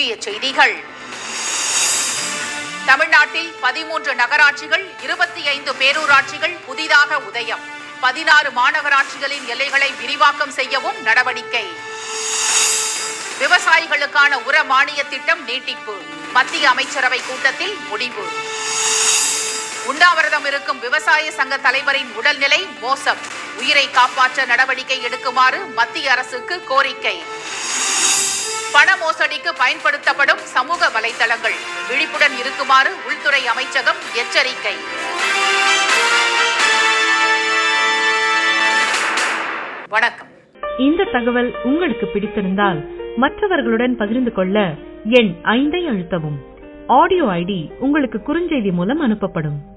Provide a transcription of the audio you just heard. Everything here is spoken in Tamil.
முக்கிய செய்திகள் தமிழ்நாட்டில் பதிமூன்று நகராட்சிகள் இருபத்தி ஐந்து பேரூராட்சிகள் புதிதாக உதயம் பதினாறு மாநகராட்சிகளின் எல்லைகளை விரிவாக்கம் செய்யவும் நடவடிக்கை விவசாயிகளுக்கான உர மானிய திட்டம் நீட்டிப்பு மத்திய அமைச்சரவை கூட்டத்தில் முடிவு உண்ணாவிரதம் இருக்கும் விவசாய சங்க தலைவரின் உடல்நிலை மோசம் உயிரை காப்பாற்ற நடவடிக்கை எடுக்குமாறு மத்திய அரசுக்கு கோரிக்கை பண மோசடிக்கு பயன்படுத்தப்படும் சமூக வலைதளங்கள் விழிப்புடன் இருக்குமாறு உள்துறை அமைச்சகம் எச்சரிக்கை வணக்கம் இந்த தகவல் உங்களுக்கு பிடித்திருந்தால் மற்றவர்களுடன் பகிர்ந்து கொள்ள எண் ஐந்தை அழுத்தவும் ஆடியோ ஐடி உங்களுக்கு குறுஞ்செய்தி மூலம் அனுப்பப்படும்